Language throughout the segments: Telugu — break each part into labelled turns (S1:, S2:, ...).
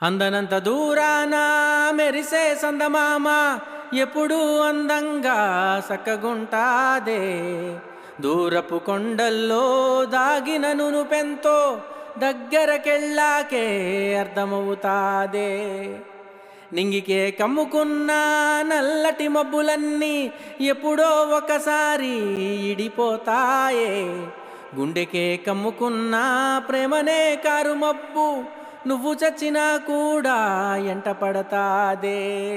S1: అందనంత దూరాన మెరిసే సందమామ ఎప్పుడూ అందంగా సక్కగుంటాదే దూరపు కొండల్లో దాగిన నునుపెంతో దగ్గరకెళ్ళాకే అర్థమవుతాదే నింగికే కమ్ముకున్న నల్లటి మబ్బులన్నీ ఎప్పుడో ఒకసారి ఇడిపోతాయే గుండెకే కమ్ముకున్న ప్రేమనే కారు మబ్బు నువ్వు చచ్చినా కూడా ఎంట పడతాదే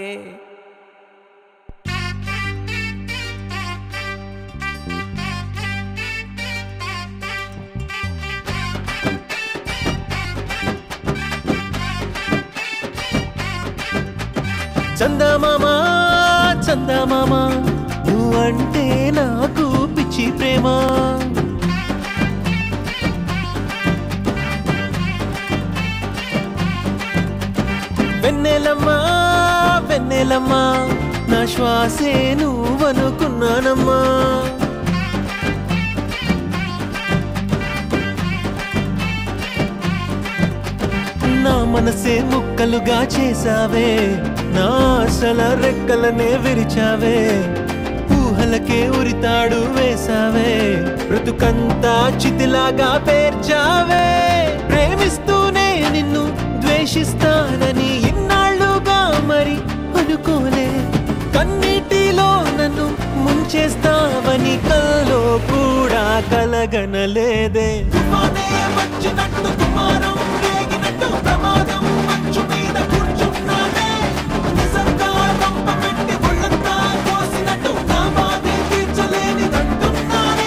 S2: చందమామ చందమామ నువ్వంటే నాకు పిచ్చి ప్రేమ వెన్నెలమ్మా వెన్నెలమ్మా నా శ్వాసే నువ్వనుకున్నానమ్మా నా మనసే ముక్కలుగా చేసావే నా ఆశల రెక్కలనే విరిచావే ఊహలకే ఉరితాడు వేసావే బ్రతుకంతా చితిలాగా పేర్చావే ప్రేమిస్తూనే నిన్ను ద్వేషిస్తానని ఇన్నాళ్ళుగా మరి అనుకోలే కన్నీటిలో నన్ను ముంచేస్తావని కల్లో కూడా కలగనలేదే తుఫానే వచ్చినట్టు దుమారం రేగినట్టు ప్రమాదం మంచు మీద కూర్చున్నానే నిజంగా రంప పెట్టి ఒళ్ళంతా కోసినట్టు నా బాధే తీర్చలేనిదంటున్నానే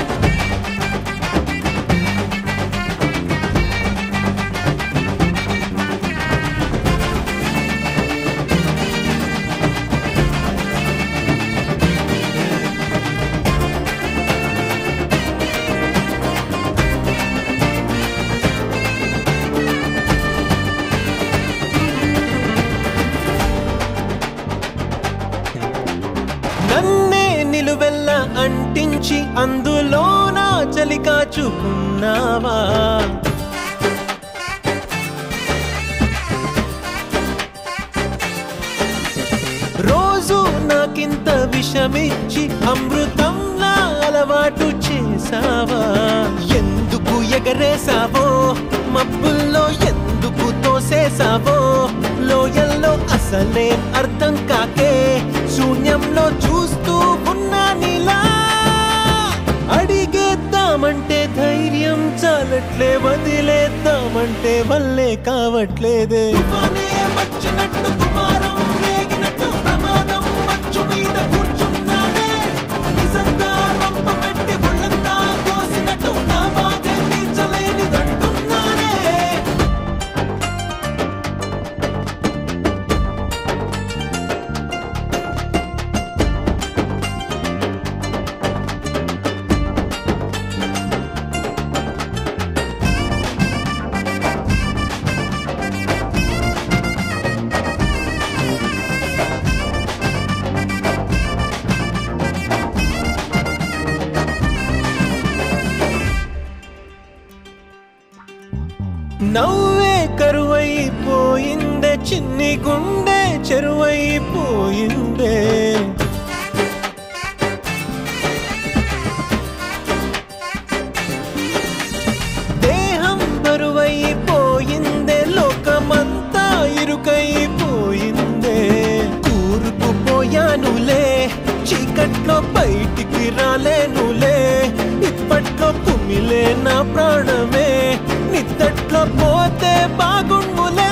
S2: నన్నే నిలువెల్ల అంటించి అందులోన చలి కాచుకున్నావా రోజు నాకింత విషమిచ్చి అమృతంలా అలవాటు చేసావా ఎందుకు ఎగరేసావో మబ్బుల్లో ఎందుకు తోసేసావో లోయల్లో అసలేం అర్థం కాకే శూన్యంలో చూస్తూ ఉన్నా నీలా అడిగేద్దామంటే ధైర్యం చాలట్లే వదిలేద్దామంటే వల్లే కావట్లేదే వచ్చినట్టు దుమారం రేగినట్టు ప్రమాదం మంచు మీద కూర్చున్నానే నిజంగా రంప పెట్టి ఒళ్ళంతా కోసినట్టు నా బాధే తీర్చలేనిదంటున్నానే నవ్వే కరువైపోయిందే చిన్ని గుండె చెరువైపోయిందే దేహం బరువైపోయిందే లోకమంతా ఇరుకైపోయిందే కూరుకుపోయానులే చీకట్లో బయటికి రాలేనులే ఇప్పట్లో కుమిలే నా ప్రాణమే నిద్దట్లో పోతే బాగుండులే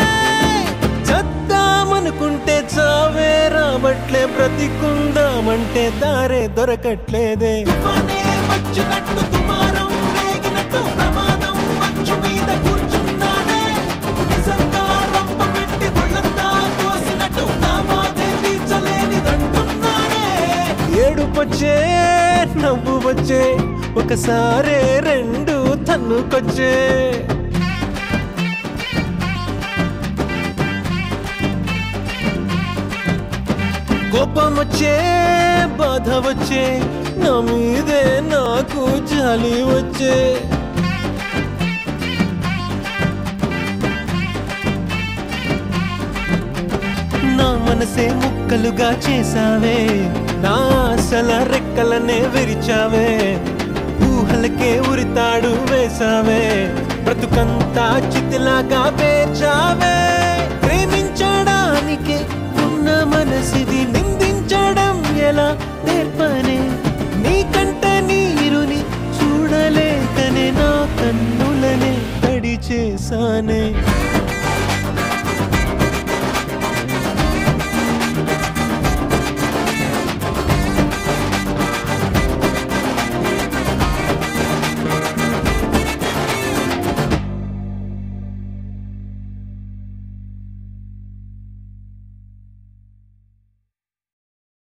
S2: చద్దామనుకుంటే చావే రావట్లే బ్రతికుందామంటే దారే దొరకట్లేదే వచ్చినట్టు దుమారం రేగినట్టు ప్రమాదం మంచు మీద కూర్చున్నానే నిజంగా రంప పెట్టి ఒళ్ళంతా కోసినట్టు నా బాధే తీర్చలేనిదంటున్నానే ఏడుపొచ్చే నవ్వు వచ్చే ఒకసారే రెండు తన్నుకొచ్చే కోపం వచ్చే బాధ వచ్చే నా మీదే నాకు జాలి వచ్చే మనసే ముక్కలుగా చేసావే నా అసల రెక్కలనే విరిచావే ఊహలకే ఉరితాడు వేసావే బ్రతుకంతా చితిలాగా పేర్చావే ప్రేమించడానికి ఉన్న మనసిది నిందించడం ఎలా నేర్పనే నీకంట నీరుని చూడలేకనే నా కన్నులనే తడి చేసానే